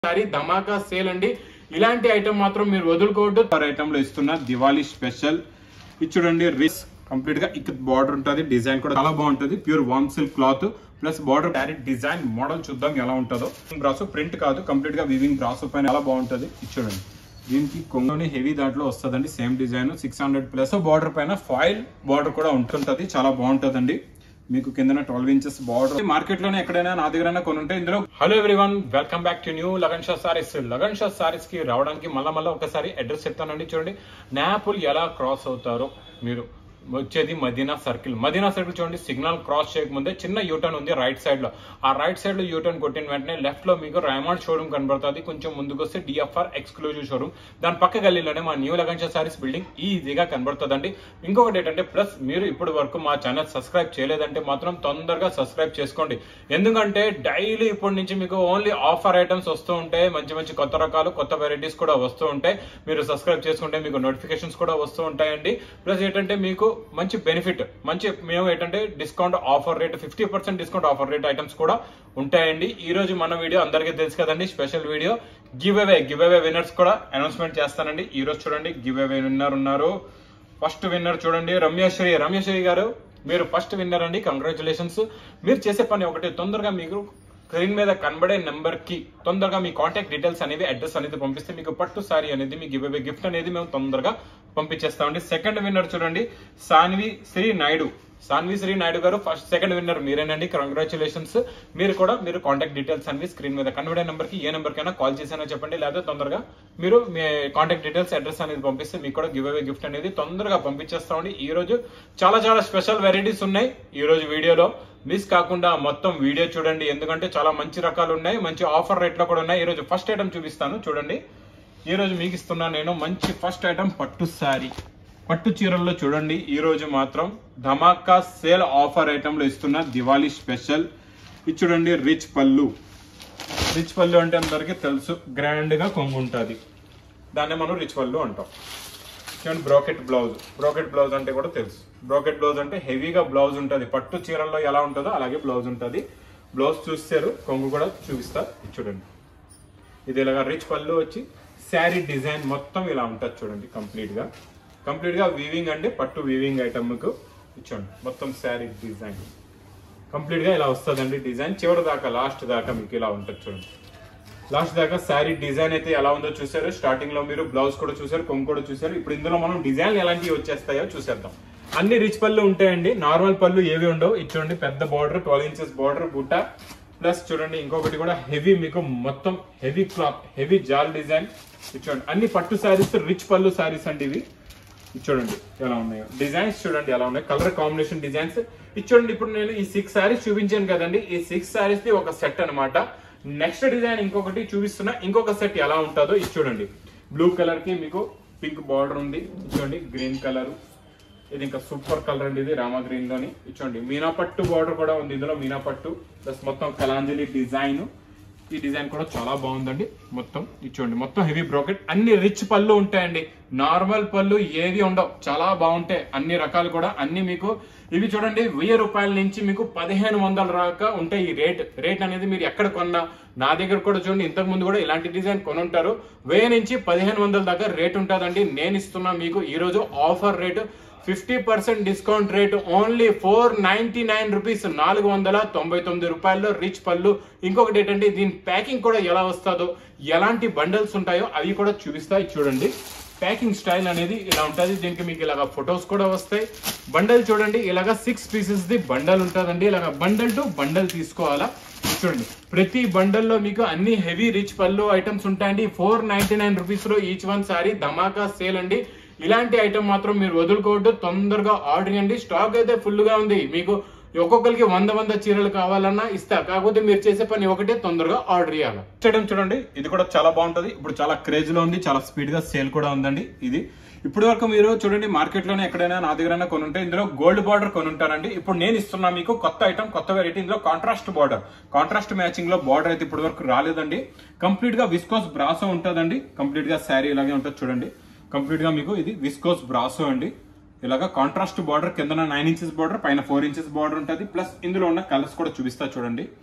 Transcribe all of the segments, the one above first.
sorry ధమాకా sale అండి ఇలాంటి ఐటమ్ మాత్రం మీరు వదులుకోవద్దు పర్ ఐటమ్ లో ఇస్తున్న దివాళీ స్పెషల్ ఇది చూడండి రిస్ కంప్లీట్ గా ఇక్కడ బార్డర్ ఉంటుంది డిజైన్ కూడా చాలా బాగుంటుంది ప్యూర్ వామ్ silk cloth plus border direct design model చూద్దాం ఎలా ఉంటుందో బ్రాసో ప్రింట్ కాదు కంప్లీట్ గా వివింగ్ బ్రాసో పైన ఎలా బాగుంటుంది ఇది చూడండి దీనికి కొంగని హెవీ దాంట్లో వస్తుందండి same design six hundred plus border పైన ఫాయిల్ బార్డర్ కూడా ఉంటుంటది చాలా బాగుంటుందండి మీకు కింద ట్వెల్వ్ ఇంచెస్ బార్డర్ మార్కెట్ లోనే ఎక్కడైనా నా దగ్గర కొన్ని ఉంటాయి ఇందులో hello everyone welcome back to new Lagan Shah sarees Lagan Shah sarees కి రావడానికి మళ్ళా మళ్ళీ ఒకసారి అడ్రస్ చెప్తానండి చూడండి నాపుల్ ఎలా క్రాస్ అవుతారో మీరు వచ్చేది మదీనా సర్కిల్ మదీనా సర్కిల్ చూడండి సిగ్నల్ క్రాస్ చేయకముందే చిన్న యూటర్న్ ఉంది రైట్ సైడ్ లో ఆ రైట్ సైడ్ లో యూటర్న్ కొట్టిన వెంటనే లెఫ్ట్ లో మీకు రైమాండ్ షోరూమ్ కనబడుతుంది కొంచెం ముందుకు వస్తే డిఎఫ్ఆర్ ఎక్స్క్లూజివ్ షోరూమ్ దాని పక్క గల్లీలోనే మా న్యూ లగన్షా సారీస్ బిల్డింగ్ ఈజీగా కనబడుతుందండి ఇంకొకటి ఏంటంటే ప్లస్ మీరు ఇప్పటి వరకు మా ఛానల్ సబ్స్క్రైబ్ చేయలేదంటే మాత్రం తొందరగా సబ్స్క్రైబ్ చేసుకోండి ఎందుకంటే డైలీ ఇప్పటి నుంచి మీకు ఓన్లీ ఆఫర్ ఐటమ్స్ వస్తూ ఉంటాయి మంచి మంచి కొత్త రకాలు కొత్త వెరైటీస్ కూడా వస్తూ ఉంటాయి మీరు సబ్స్క్రైబ్ చేసుకుంటే మీకు నోటిఫికేషన్స్ కూడా వస్తూ ఉంటాయండి ప్లస్ ఏంటంటే మీకు మంచి బెనిఫిట్ మంచి మేము ఏంటంటే discount offer rate fifty percent discount offer rate items కూడా ఉంటాయండి ఈ రోజు మన వీడియో అందరికీ తెలుసు కదండి special video give away give away winners కూడా అనౌన్స్మెంట్ చేస్తానండి ఈ రోజు చూడండి గివ్ అవే విన్నర్ ఉన్నారు ఫస్ట్ విన్నర్ చూడండి రమ్యశ్రీ రమ్యశ్రీ గారు మీరు ఫస్ట్ విన్నర్ అండి కంగ్రాచులేషన్స్ మీరు చేసే పని ఒకటి తొందరగా మీకు స్క్రీన్ మీద కనబడే నెంబర్ కి తొందరగా మీ కాంటాక్ట్ డీటెయిల్స్ అనేది అడ్రస్ అనేది పంపిస్తే మీకు పట్టు సారీ అనేది మీకు గివ్ అవే గిఫ్ట్ అనేది మేము తొందరగా పంపించేస్తామండి సెకండ్ విన్నర్ చూడండి Saanvi Sri Naidu Saanvi Sri Naidu garu first second winner మీరేనండి కంగ్రాచులేషన్స్ మీరు కూడా మీరు కాంటాక్ట్ డీటెయిల్స్ అన్ని స్క్రీన్ మీద కనబడే నెంబర్ కి ఏ నెంబర్ కైనా కాల్ చేసినా చెప్పండి లేదా తొందరగా మీరు మీ కాంటాక్ట్ డీటెయిల్స్ అడ్రస్ అనేది పంపిస్తే మీకు కూడా గివ్ అవే గిఫ్ట్ అనేది తొందరగా పంపించేస్తామండి ఈ రోజు చాలా చాలా స్పెషల్ వెరైటీస్ ఉన్నాయి ఈ రోజు వీడియోలో మిస్ కాకుండా మొత్తం వీడియో చూడండి ఎందుకంటే చాలా మంచి రకాలు ఉన్నాయి మంచి ఆఫర్ రేట్లో కూడా ఉన్నాయి ఈ రోజు ఫస్ట్ ఐటమ్ చూపిస్తాను చూడండి ఈ రోజు మీకు ఇస్తున్నా నేను మంచి ఫస్ట్ ఐటమ్ పట్టు శారీ పట్టు చీరల్లో చూడండి ఈ రోజు మాత్రం ధమాకా సేల్ ఆఫర్ ఐటమ్ లో ఇస్తున్న దివాళీ స్పెషల్ ఇది చూడండి రిచ్ పళ్ళు రిచ్ పళ్ళు అంటే అందరికీ తెలుసు గ్రాండ్ గా కొంగు ఉంటుంది దాన్ని మనం రిచ్ పళ్ళు అంటాం చూడండి బ్రోకెట్ బ్లౌజ్ బ్రోకెట్ బ్లౌజ్ అంటే కూడా తెలుసు బ్రోకెట్ బ్లౌజ్ అంటే హెవీగా బ్లౌజ్ ఉంటుంది పట్టు చీరల్లో ఎలా ఉంటుందో అలాగే బ్లౌజ్ ఉంటుంది బ్లౌజ్ చూస్తారు కొంగు కూడా చూపిస్తా చూడండి ఇది ఇలాగా రిచ్ పళ్ళు వచ్చి శారీ డిజైన్ మొత్తం ఇలా ఉంటుంది చూడండి కంప్లీట్ గా కంప్లీట్ గా వీవింగ్ అంటే పట్టు వీవింగ్ ఐటమ్ కు చూడండి మొత్తం శారీ డిజైన్ కంప్లీట్ గా ఇలా వస్తుందండి డిజైన్ చివరి దాకా లాస్ట్ దాకా మీకు ఇలా ఉంటుంది చూడండి లాస్ట్ దాకా శారీ డిజైన్ అయితే ఎలా ఉందో చూసారు స్టార్టింగ్ లో మీరు బ్లౌజ్ కూడా చూసారు కొంగు కూడా చూసారు ఇప్పుడు ఇందులో మనం డిజైన్ ఎలాంటివి వచ్చేస్తాయో చూసేద్దాం అన్ని రిచ్ పళ్ళు ఉంటాయండి నార్మల్ పళ్ళు ఏవి ఉండవు ఇది చూడండి పెద్ద బార్డర్ ట్వెల్వ్ ఇంచెస్ బార్డర్ బుట్ట ప్లస్ చూడండి ఇంకొకటి కూడా హెవీ మీకు మొత్తం హెవీ క్లాత్ హెవీ జాల్ డిజైన్ ఇది చూడండి అన్ని పట్టు శారీస్ రిచ్ పళ్ళు శారీస్ అండి ఇవి ఇది చూడండి ఎలా ఉన్నాయో డిజైన్స్ చూడండి ఎలా ఉన్నాయి కలర్ కాంబినేషన్ డిజైన్స్ ఇది చూడండి ఇప్పుడు నేను ఈ సిక్స్ శారీస్ చూపించాను కదండి ఈ సిక్స్ శారీస్ ది ఒక సెట్ అన్నమాట నెక్స్ట్ డిజైన్ ఇంకొకటి చూపిస్తున్నా ఇంకొక సెట్ ఎలా ఉంటుందో ఇది చూడండి బ్లూ కలర్ కి మీకు పింక్ బార్డర్ ఉంది ఇది చూడండి గ్రీన్ కలర్ ఇది ఇంకా సూపర్ కలర్ అండి ఇది రామా గ్రీన్ లోని ఇది చూడండి మీనా పట్టు బార్డర్ కూడా ఉంది ఇందులో మీనా పట్టు ప్లస్ మొత్తం కలాంజలి డిజైన్ ఈ డిజైన్ కూడా చాలా బాగుందండి మొత్తం ఇది చూడండి మొత్తం హెవీ బ్రోకెట్ అన్ని రిచ్ పళ్ళు ఉంటాయండి నార్మల్ పళ్ళు ఏవి ఉండవు చాలా బాగుంటాయి అన్ని రకాలు కూడా అన్ని మీకు ఇవి చూడండి వెయ్యి రూపాయల నుంచి మీకు పదిహేను వందల దాకా ఉంటాయి ఈ రేట్ రేట్ అనేది మీరు ఎక్కడ కొన్నా నా దగ్గర కూడా చూడండి ఇంతకు ముందు కూడా ఇలాంటి డిజైన్ కొనుంటారు వెయ్యి నుంచి పదిహేను వందల దాకా రేట్ ఉంటుందండి నేను ఇస్తున్నా మీకు ఈ రోజు offer rate fifty percent discount rate only four ninety nine rupees నాలుగు వందల తొంభై తొమ్మిది రూపాయల్లో రిచ్ పళ్ళు ఇంకొకటి ఏంటంటే దీని ప్యాకింగ్ కూడా ఎలా వస్తుందో ఎలాంటి బండల్స్ ఉంటాయో అవి కూడా చూపిస్తాయి చూడండి ప్యాకింగ్ స్టైల్ అనేది ఇలా ఉంటుంది దీనికి మీకు ఇలాగ ఫొటోస్ కూడా వస్తాయి బండల్ చూడంండి ఇలాగ సిక్స్ పీసెస్ ది బండల్ ఉంటుందండి ఇలాగ బండల్ టు బండల్ తీసుకోవాలా చూడండి ప్రతి బండల్లో మీకు అన్ని హెవీ రిచ్ పళ్ళు ఐటమ్స్ ఉంటాయండి ఫోర్ నైన్టీ నైన్ రూపీస్ లో ఈచ్ వన్ సారీ ధమాకా సేల్ అండి ఇలాంటి ఐటమ్ మాత్రం మీరు వదులుకోవద్దు తొందరగా ఆర్డర్ చేయండి స్టాక్ అయితే ఫుల్ గా ఉంది మీకు ఒక్కొక్కరికి వంద వంద చీరలు కావాలన్నా ఇస్తా కాకపోతే మీరు చేసే పని ఒకటే తొందరగా ఆర్డర్ చేయాలి చేయడం చూడండి ఇది కూడా చాలా బాగుంటది ఇప్పుడు చాలా క్రేజ్ లో ఉంది చాలా స్పీడ్ గా సేల్ కూడా ఉందండి ఇది ఇప్పటి వరకు మీరు చూడండి మార్కెట్ లోనే ఎక్కడైనా నా దగ్గర కొని ఉంటే ఇందులో గోల్డ్ బార్డర్ కొని ఉంటారండి ఇప్పుడు నేను ఇస్తున్నా మీకు కొత్త ఐటమ్ కొత్త వెరైటీ ఇందులో కాంట్రాస్ట్ బార్డర్ కాంట్రాస్ట్ మ్యాచింగ్ లో బార్డర్ అయితే ఇప్పటి వరకు రాలేదండి కంప్లీట్ గా విస్కోస్ బ్రాసో ఉంటుందండి కంప్లీట్ గా శారీ ఇలాగే ఉంటుంది చూడండి కంప్లీట్ గా మీకు ఇది విస్కోస్ బ్రాసో అండి ఇలాగా కాంట్రాస్ట్ బార్డర్ కింద నైన్ ఇంచెస్ బార్డర్ పైన ఫోర్ ఇంచెస్ బార్డర్ ఉంటుంది ప్లస్ ఇందులో ఉన్న కలర్స్ కూడా చూపిస్తా చూడండి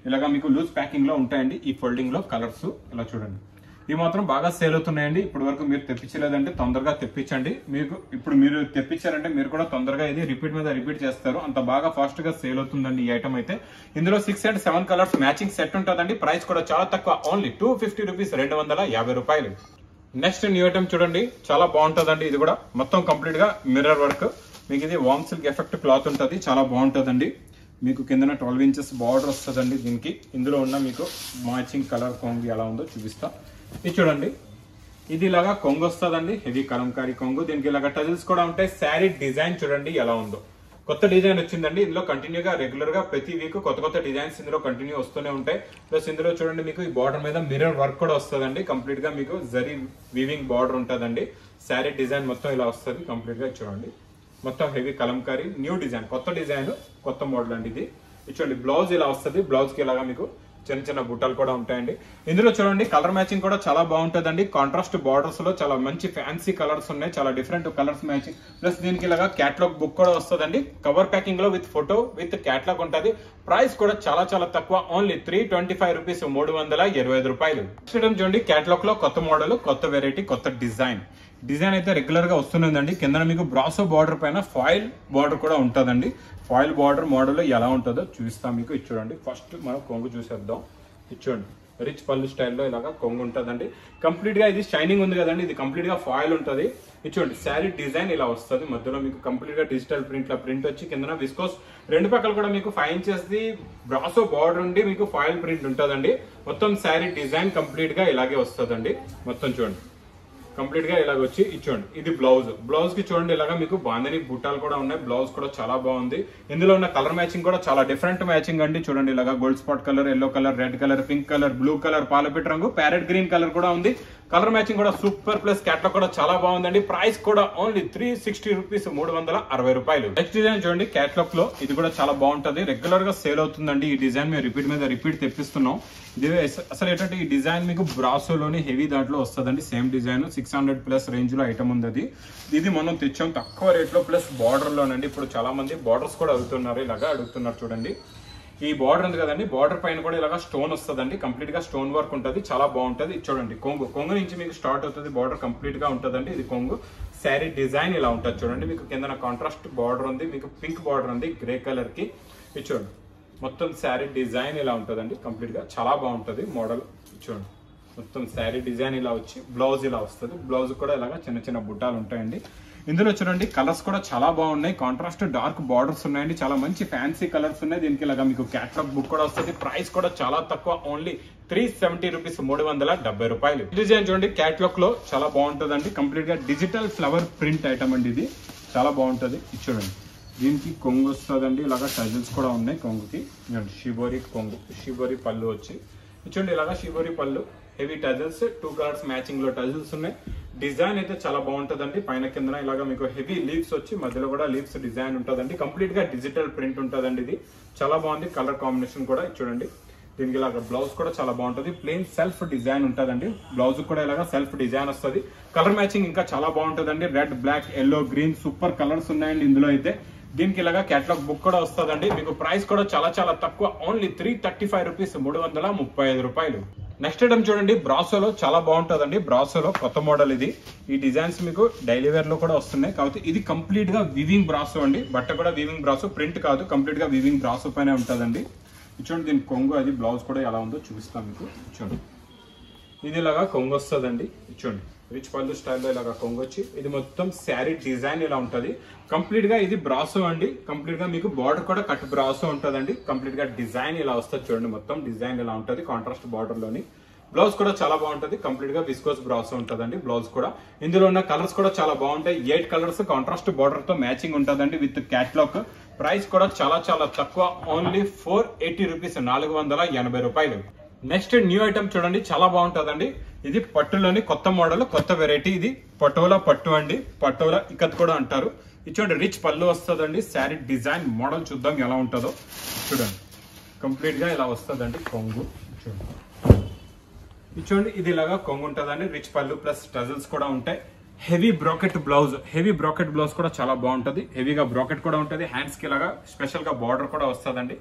ఇలాగా మీకు లూజ్ ప్యాకింగ్ లో ఉంటాయండి ఈ ఫోల్డింగ్ లో కలర్స్ ఇలా చూడండి ఇవి మాత్రం బాగా సేల్ అవుతున్నాయండి ఇప్పటి వరకు మీరు తెప్పించలేదంటే తొందరగా తెప్పించండి మీకు ఇప్పుడు మీరు తెప్పించారంటే మీరు కూడా తొందరగా ఇది రిపీట్ మీద రిపీట్ చేస్తారు అంత బాగా ఫాస్ట్ గా సేల్ అవుతుందండి ఈ ఐటమ్ అయితే ఇందులో six and seven colours matching set ఉంటుందండి ప్రైస్ కూడా చాలా తక్కువ ఓన్లీ టూ ఫిఫ్టీ రూపీస్ రెండు వందల యాభై రూపాయలు నెక్స్ట్ న్యూ ఐటమ్ చూడండి చాలా బాగుంటుందండి ఇది కూడా మొత్తం కంప్లీట్ గా మిర్రర్ వర్క్ మీకు ఇది వామ్ సిల్క్ ఎఫెక్ట్ క్లాత్ ఉంటుంది చాలా బాగుంటుందండి మీకు కిందన ట్వెల్వ్ ఇంచెస్ బార్డర్ వస్తుందండి దీనికి ఇందులో ఉన్న మీకు మ్యాచింగ్ కలర్ కొంగు ఎలా ఉందో చూపిస్తా ఇది చూడండి ఇది ఇలాగా కొంగు వస్తుందండి హెవీ కలంకారీ కొంగు దీనికి ఇలాగా టజిల్స్ కూడా ఉంటాయి శారీ డిజైన్ చూడండి ఎలా ఉందో కొత్త డిజైన్ వచ్చిందండి ఇందులో కంటిన్యూగా రెగ్యులర్ గా ప్రతి వీక్ కొత్త కొత్త డిజైన్స్ ఇందులో కంటిన్యూ వస్తూనే ఉంటాయి ప్లస్ ఇందులో చూడండి మీకు ఈ బార్డర్ మీద మిర్రర్ వర్క్ కూడా వస్తుందండి కంప్లీట్ గా మీకు జరీ వీవింగ్ బార్డర్ ఉంటుందండి శారీ డిజైన్ మొత్తం ఇలా వస్తుంది కంప్లీట్ గా చూడండి మొత్తం హెవీ కలంకారీ న్యూ డిజైన్ కొత్త డిజైన్ కొత్త మోడల్ అండి ఇది ఇది చూడండి బ్లౌజ్ ఇలా వస్తుంది బ్లౌజ్ కి ఇలాగా మీకు చిన్న చిన్న బుట్టలు కూడా ఉంటాయండి ఇందులో చూడండి కలర్ మ్యాచింగ్ కూడా చాలా బాగుంటుందండి కాంట్రాస్ట్ బార్డర్స్ లో చాలా మంచి ఫ్యాన్సీ కలర్స్ ఉన్నాయి చాలా డిఫరెంట్ కలర్స్ మ్యాచింగ్ ప్లస్ దీనికి ఇలాగా క్యాట్లాగ్ బుక్ కూడా వస్తుందండి కవర్ ప్యాకింగ్ లో విత్ ఫోటో విత్ క్యాట్లాగ్ ఉంటుంది ప్రైస్ కూడా చాలా చాలా తక్కువ only three twenty five rupees మూడు వందల ఇరవై ఐదు రూపాయలు చూడండి చూడండి క్యాట్లాగ్ లో కొత్త మోడల్ కొత్త వెరైటీ కొత్త డిజైన్ డిజైన్ అయితే రెగ్యులర్ గా వస్తుందండి కింద మీకు బ్రాసో బార్డర్ పైన ఫాయిల్ బార్డర్ కూడా ఉంటుందండి ఫాయిల్ బార్డర్ మోడల్ ఎలా ఉంటుందో చూపిస్తాం మీకు ఇది చూడండి ఫస్ట్ మనం కొంగు చూసేద్దాం ఇది చూడండి రిచ్ పళ్ళు స్టైల్లో ఇలాగా కొంగు ఉంటుందండి కంప్లీట్ గా ఇది షైనింగ్ ఉంది కదండి ఇది కంప్లీట్ గా ఫాయిల్ ఉంటుంది ఇది చూడండి శారీ డిజైన్ ఇలా వస్తుంది మధ్యలో మీకు కంప్లీట్ గా డిజిటల్ ప్రింట్ లా ప్రింట్ వచ్చి కింద విస్కోస్ రెండు పక్కల కూడా మీకు five inches the brasso border ఉండి మీకు ఫాయిల్ ప్రింట్ ఉంటుందండి మొత్తం శారీ డిజైన్ కంప్లీట్ గా ఇలాగే వస్తుందండి మొత్తం చూడండి కంప్లీట్ గా ఇలాగ వచ్చి ఇచ్చోండి ఇది బ్లౌజ్ బ్లౌజ్ కి చూడండి ఇలాగా మీకు బాందని బుట్టాలు కూడా ఉన్నాయి బ్లౌజ్ కూడా చాలా బాగుంది ఇందులో ఉన్న కలర్ మ్యాచింగ్ కూడా చాలా డిఫరెంట్ మ్యాచింగ్ అండి చూడండి ఇలాగా gold spot colour yellow colour red colour pink colour blue colour పాలపిట్ రంగు ప్యారెట్ గ్రీన్ కలర్ కూడా ఉంది కలర్ మ్యాచింగ్ కూడా సూపర్ ప్లస్ క్యాట్లాగ్ కూడా చాలా బాగుందండి ప్రైస్ కూడా ఓన్లీ త్రీ సిక్స్టీ రూపీస్ మూడు వందల అరవై రూపాయలు నెక్స్ట్ డిజైన్ చూడండి క్యాట్లాగ్ లో ఇది కూడా చాలా బాగుంటది రెగ్యులర్ గా సేల్ అవుతుందండి ఈ డిజైన్ మేము రిపీట్ మీద రిపీట్ తెప్పిస్తున్నాం ఇది అసలు ఏంటంటే ఈ డిజైన్ మీకు బ్రాసోలోని హెవీ దాంట్లో వస్తుందండి same design six hundred plus range లో ఐటమ్ ఉంది అది ఇది మనం తెచ్చాం తక్కువ రేట్ లో ప్లస్ బార్డర్ లోనండి ఇప్పుడు చాలా మంది బార్డర్స్ కూడా అడుగుతున్నారు ఇలాగా అడుగుతున్నారు చూడండి ఈ బార్డర్ ఉంది కదండి బార్డర్ పైన కూడా ఇలాగా స్టోన్ వస్తుందండి కంప్లీట్ గా స్టోన్ వర్క్ ఉంటుంది చాలా బాగుంటుంది ఇది చూడండి కొంగు కొంగు నుంచి మీకు స్టార్ట్ అవుతుంది బార్డర్ కంప్లీట్ గా ఉంటుందండి ఇది కొంగు శారీ డిజైన్ ఇలా ఉంటుంది చూడండి మీకు కింద కాంట్రాస్ట్ బార్డర్ ఉంది మీకు పింక్ బార్డర్ ఉంది గ్రే కలర్ కి ఇది చూడండి మొత్తం శారీ డిజైన్ ఇలా ఉంటుందండి కంప్లీట్ గా చాలా బాగుంటుంది మోడల్ చూడండి మొత్తం శారీ డిజైన్ ఇలా వచ్చి బ్లౌజ్ ఇలా వస్తుంది బ్లౌజ్ కూడా ఇలాగా చిన్న చిన్న బుట్టాలు ఉంటాయండి ఇందులో చూడండి కలర్స్ కూడా చాలా బాగున్నాయి కాంట్రాస్ట్ డార్క్ బార్డర్స్ ఉన్నాయండి చాలా మంచి ఫ్యాన్సీ కలర్స్ ఉన్నాయి దీనికి ఇలాగా మీకు క్యాట్లాగ్ బుక్ కూడా వస్తుంది ప్రైస్ కూడా చాలా తక్కువ ఓన్లీ త్రీ సెవెంటీ రూపీస్ మూడు వందల డెబ్బై రూపాయలు డిజైన్ చూడండి క్యాట్లాగ్ లో చాలా బాగుంటుందండి కంప్లీట్ గా డిజిటల్ ఫ్లవర్ ప్రింట్ ఐటమ్ అండి ఇది చాలా బాగుంటుంది ఇది చూడండి దీనికి కొంగు వస్తుందండి ఇలాగా టజల్స్ కూడా ఉన్నాయి కొంగుకి షిబోరి కొంగు షిబోరి పళ్ళు వచ్చి చూడండి ఇలాగా షిబోరి పళ్ళు heavy tassels two colours matching లో టజల్స్ ఉన్నాయి డిజైన్ అయితే చాలా బాగుంటుందండి పైన కింద ఇలాగా మీకు హెవీ లీవ్స్ వచ్చి మధ్యలో కూడా లీవ్స్ డిజైన్ ఉంటుందండి కంప్లీట్ గా డిజిటల్ ప్రింట్ ఉంటుందండి ఇది చాలా బాగుంది కలర్ కాంబినేషన్ కూడా ఇది చూడండి దీనికి ఇలాగ బ్లౌజ్ కూడా చాలా బాగుంటుంది ప్లెయిన్ సెల్ఫ్ డిజైన్ ఉంటుందండి బ్లౌజ్ కూడా ఇలాగ సెల్ఫ్ డిజైన్ వస్తుంది కలర్ మ్యాచింగ్ ఇంకా చాలా బాగుంటుందండి red black yellow green super colours ఉన్నాయండి ఇందులో అయితే దీనికి ఇలాగా కేటలాగ్ బుక్ కూడా వస్తుందండి మీకు ప్రైస్ కూడా చాలా చాలా తక్కువ only three thirty five rupees మూడు వందల ముప్పై ఐదు రూపాయలు నెక్స్ట్ ఐటమ్ చూడండి బ్రాసోలో చాలా బాగుంటుందండి బ్రాసోలో కొత్త మోడల్ ఇది ఈ డిజైన్స్ మీకు డైలీ వేర్ లో కూడా వస్తున్నాయి కాబట్టి ఇది కంప్లీట్ గా వివింగ్ బ్రాసో అండి బట్ట కూడా వివింగ్ బ్రాసో ప్రింట్ కాదు కంప్లీట్ గా వివింగ్ బ్రాసో పైన ఉంటుందండి చూడండి దీని కొంగు అది బ్లౌజ్ కూడా ఎలా ఉందో చూపిస్తాను మీకు చూడండి ఇది ఇలాగా కొంగు వస్తుందండి చూడండి రిచ్ పళ్ళు స్టైల్లో ఇలాగా కొంగు వచ్చి ఇది మొత్తం శారీ డిజైన్ ఇలా ఉంటుంది కంప్లీట్ గా ఇది బ్రాసో అండి కంప్లీట్ గా మీకు బార్డర్ కూడా కట్ బ్రాసో ఉంటుందండి కంప్లీట్ గా డిజైన్ ఇలా వస్తుంది చూడండి మొత్తం డిజైన్ ఇలా ఉంటుంది కాంట్రాస్ట్ బార్డర్ లోని బ్లౌజ్ కూడా చాలా బాగుంటుంది కంప్లీట్ గా విస్కోస్ బ్రాసో ఉంటుందండి బ్లౌజ్ కూడా ఇందులో ఉన్న కలర్స్ కూడా చాలా బాగుంటాయి ఎయిట్ కలర్స్ కాంట్రాస్ట్ బార్డర్ తో మ్యాచింగ్ ఉంటుందండి విత్ క్యాట్లాగ్ ప్రైస్ కూడా చాలా చాలా తక్కువ ఓన్లీ ఫోర్ ఎయిటీ రూపీస్ నాలుగు వందల ఎనభై రూపాయలు నెక్స్ట్ న్యూ ఐటమ్ చూడండి చాలా బాగుంటుందండి ఇది పట్టులోని కొత్త మోడల్ కొత్త వెరైటీ ఇది పటోలా పట్టు అండి పటోలా ఇకత్ కూడా అంటారు ఇది చూడండి రిచ్ పళ్ళు వస్తుందండి శారీ డిజైన్ మోడల్ చూద్దాం ఎలా ఉంటుందో చూడండి కంప్లీట్ గా ఇలా వస్తుందండి కొంగు చూడండి ఇది చూడండి ఇది ఇలాగా కొంగు ఉంటుందండి రిచ్ పళ్ళు ప్లస్ టజల్స్ కూడా ఉంటాయి heavy brocade blouse heavy brocade blouse కూడా చాలా బాగుంటుంది హెవీగా బ్రాకెట్ కూడా ఉంటుంది హ్యాండ్స్ కి ఇలాగా స్పెషల్ గా బార్డర్ కూడా వస్తుందండి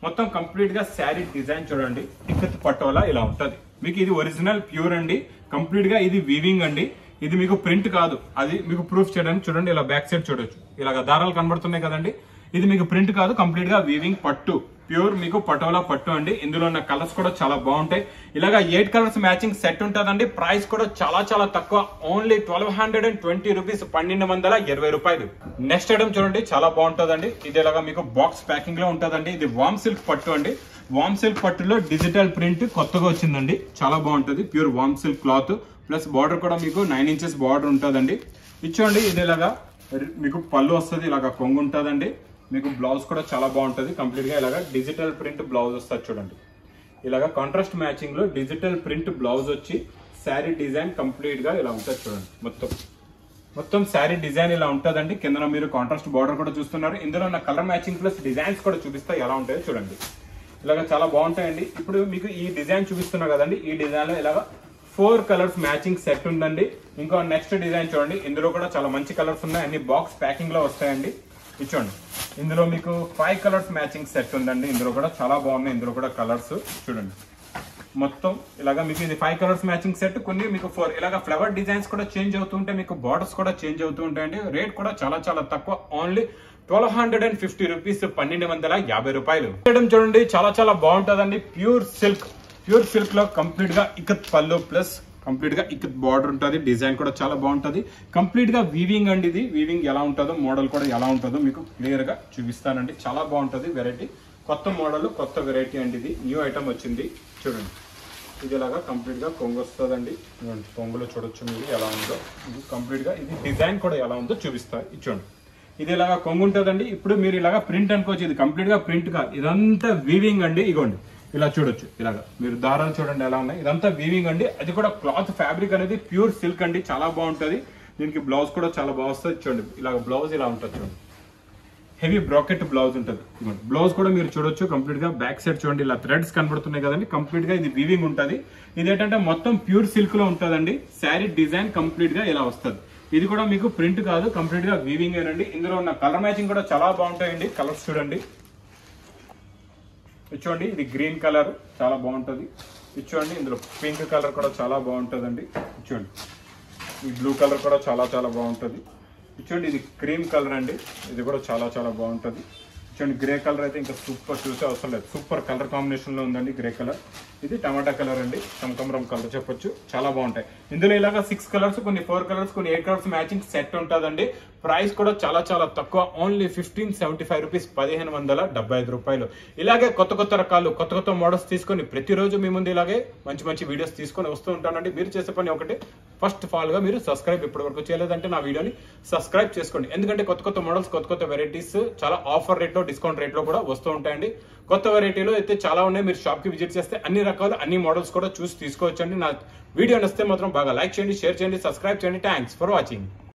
మొత్తం కంప్లీట్ గా శారీ డిజైన్ చూడండి ఇక్కత్ పటోలా ఇలా ఉంటది మీకు ఇది ఒరిజినల్ ప్యూర్ అండి కంప్లీట్ గా ఇది వీవింగ్ అండి ఇది మీకు ప్రింట్ కాదు అది మీకు ప్రూఫ్ చేయడానికి చూడండి ఇలా బ్యాక్ సైడ్ చూడొచ్చు ఇలాగ దారాలు కనబడుతున్నాయి కదండి ఇది మీకు ప్రింట్ కాదు కంప్లీట్ గా వీవింగ్ పట్టు ప్యూర్ మీకు పటోలా పట్టు అండి ఇందులో ఉన్న కలర్స్ కూడా చాలా బాగుంటాయి ఇలాగా ఎయిట్ కలర్స్ మ్యాచింగ్ సెట్ ఉంటుందండి ప్రైస్ కూడా చాలా చాలా తక్కువ only twelve hundred and twenty rupees పన్నెండు వందల ఇరవై రూపాయలు నెక్స్ట్ ఐటమ్ చూడండి చాలా బాగుంటుందండి ఇది ఇలాగా మీకు బాక్స్ ప్యాకింగ్ లో ఉంటుందండి ఇది వామ్ సిల్క్ పట్టు అండి వామ్ సిల్క్ పట్టులో డిజిటల్ ప్రింట్ కొత్తగా వచ్చిందండి చాలా బాగుంటుంది ప్యూర్ వామ్ సిల్క్ క్లాత్ ప్లస్ బార్డర్ కూడా మీకు నైన్ ఇంచెస్ బార్డర్ ఉంటుందండి ఇచ్చోండి ఇది ఇలాగా మీకు పళ్ళు వస్తుంది ఇలాగా కొంగు ఉంటుందండి మీకు బ్లౌజ్ కూడా చాలా బాగుంటుంది కంప్లీట్ గా ఇలాగా డిజిటల్ ప్రింట్ బ్లౌజ్ వస్తుంది చూడండి ఇలాగా కాంట్రాస్ట్ మ్యాచింగ్ లో డిజిటల్ ప్రింట్ బ్లౌజ్ వచ్చి శారీ డిజైన్ కంప్లీట్ గా ఇలా ఉంటుంది చూడండి మొత్తం మొత్తం శారీ డిజైన్ ఇలా ఉంటుందండి కింద మీరు కాంట్రాస్ట్ బార్డర్ కూడా చూస్తున్నారు ఇందులో ఉన్న కలర్ మ్యాచింగ్ ప్లస్ డిజైన్స్ కూడా చూపిస్తా ఎలా ఉంటాయో చూడండి ఇలాగ చాలా బాగుంటాయండి ఇప్పుడు మీకు ఈ డిజైన్ చూపిస్తున్నా కదండి ఈ డిజైన్ లో ఇలాగ ఫోర్ కలర్స్ మ్యాచింగ్ సెట్ ఉందండి ఇంకో నెక్స్ట్ డిజైన్ చూడండి ఇందులో కూడా చాలా మంచి కలర్స్ ఉన్నాయి అన్ని బాక్స్ ప్యాకింగ్ లో వస్తాయండి ఇది చూడండి ఇందులో మీకు ఫైవ్ కలర్స్ మ్యాచింగ్ సెట్ ఉందండి ఇందులో కూడా చాలా బాగున్నాయి ఇందులో కూడా కలర్స్ చూడండి మొత్తం ఇలాగా మీకు ఇది ఫైవ్ కలర్స్ మ్యాచింగ్ సెట్ కొన్ని మీకు ఫోర్ ఇలాగా ఫ్లవర్ డిజైన్స్ కూడా చేంజ్ అవుతుంటే మీకు బార్డర్స్ కూడా చేంజ్ అవుతూ ఉంటాయండి రేట్ కూడా చాలా చాలా తక్కువ only twelve hundred and fifty rupees పన్నెండు వందల యాభై రూపాయలు చేయడం చూడండి చాలా చాలా బాగుంటుందండి ప్యూర్ సిల్క్ ప్యూర్ సిల్క్ లో కంప్లీట్ గా ఇకత్ పళ్ళు ప్లస్ కంప్లీట్ గా ఇకత్ బార్డర్ ఉంటుంది డిజైన్ కూడా చాలా బాగుంటుంది కంప్లీట్ గా వీవింగ్ అండి ఇది వీవింగ్ ఎలా ఉంటుందో మోడల్ కూడా ఎలా ఉంటుందో మీకు క్లియర్ గా చూపిస్తానండి చాలా బాగుంటుంది వెరైటీ కొత్త మోడల్ కొత్త వెరైటీ అండి ఇది న్యూ ఐటమ్ వచ్చింది చూడండి ఇది ఇలాగా కంప్లీట్ గా కొంగు వస్తుందండి ఇదిగోండి కొంగులో చూడొచ్చు మీరు ఎలా ఉందో ఇది కంప్లీట్ గా ఇది డిజైన్ కూడా ఎలా ఉందో చూపిస్తా ఇది చూడండి ఇది ఇలాగా కొంగు ఉంటుందండి ఇప్పుడు మీరు ఇలాగా ప్రింట్ అనుకోవచ్చు ఇది కంప్లీట్ గా ప్రింట్ కాదు ఇదంతా వీవింగ్ అండి ఇగోండి ఇలా చూడొచ్చు ఇలాగా మీరు దారాలు చూడండి ఎలా ఉన్నాయి ఇదంతా వీవింగ్ అండి అది కూడా క్లాత్ ఫ్యాబ్రిక్ అనేది ప్యూర్ సిల్క్ అండి చాలా బాగుంటది దీనికి బ్లౌజ్ కూడా చాలా బాగా వస్తుంది చూడండి ఇలాగ బ్లౌజ్ ఇలా ఉంటుంది చూడండి హెవీ బ్రాకెట్ బ్లౌజ్ ఉంటుంది బ్లౌజ్ కూడా మీరు చూడొచ్చు కంప్లీట్ గా బ్యాక్ సైడ్ చూడండి ఇలా థ్రెడ్స్ కనబడుతున్నాయి కదండి కంప్లీట్ గా ఇది వీవింగ్ ఉంటుంది ఇది ఏంటంటే మొత్తం ప్యూర్ సిల్క్ లో ఉంటుందండి శారీ డిజైన్ కంప్లీట్ గా ఇలా వస్తుంది ఇది కూడా మీకు ప్రింట్ కాదు కంప్లీట్ గా వీవింగ్ ఏనండి ఇందులో ఉన్న కలర్ మ్యాచింగ్ కూడా చాలా బాగుంటాయండి కలర్స్ చూడండి ఇది చూడండి ఇది గ్రీన్ కలర్ చాలా బాగుంటుంది ఇది చూడండి ఇందులో పింక్ కలర్ కూడా చాలా బాగుంటుందండి ఇది చూడండి ఈ బ్లూ కలర్ కూడా చాలా చాలా బాగుంటుంది ఇది చూడండి ఇది క్రీమ్ కలర్ అండి ఇది కూడా చాలా చాలా బాగుంటుంది చూడండి గ్రే కలర్ అయితే ఇంకా సూపర్ చూసే అవసరం లేదు సూపర్ కలర్ కాంబినేషన్ లో ఉందండి గ్రే కలర్ ఇది టమాటా కలర్ అండి కమకమరం కలర్ చెప్పొచ్చు చాలా బాగుంటాయి ఇందులో ఇలాగా సిక్స్ కలర్స్ కొన్ని ఫోర్ కలర్స్ కొన్ని ఎయిట్ కలర్స్ మ్యాచింగ్ సెట్ ఉంటుందండి ప్రైస్ కూడా చాలా చాలా తక్కువ only fifteen seventy five rupees పదిహేను వందల డెబ్బై ఐదు రూపాయలు ఇలాగే కొత్త కొత్త రకాలు కొత్త కొత్త మోడల్స్ తీసుకొని ప్రతిరోజు మీ ముందు ఇలాగే మంచి మంచి వీడియోస్ తీసుకొని వస్తూ ఉంటానండి మీరు చేసే పని ఒకటి ఫస్ట్ ఆఫ్ ఆల్ గా మీరు సబ్స్క్రైబ్ ఇప్పటి వరకు చేయలేదంటే నా వీడియోని సబ్స్క్రైబ్ చేసుకోండి ఎందుకంటే కొత్త కొత్త మోడల్స్ కొత్త కొత్త వెరైటీస్ చాలా ఆఫర్ రేట్ లో డిస్కౌంట్ రేట్ లో కూడా వస్తూ ఉంటాయండి కొత్త వెరైటీలో అయితే చాలా ఉన్నాయి మీరు షాప్ కి విజిట్ చేస్తే అన్ని రకాలు అన్ని మోడల్స్ కూడా చూసి తీసుకోవచ్చండి నా వీడియో నచ్చితే మాత్రం బాగా లైక్ చేయండి షేర్ చేయండి సబ్స్క్రైబ్ చేయండి థ్యాంక్స్ ఫర్ వాచింగ్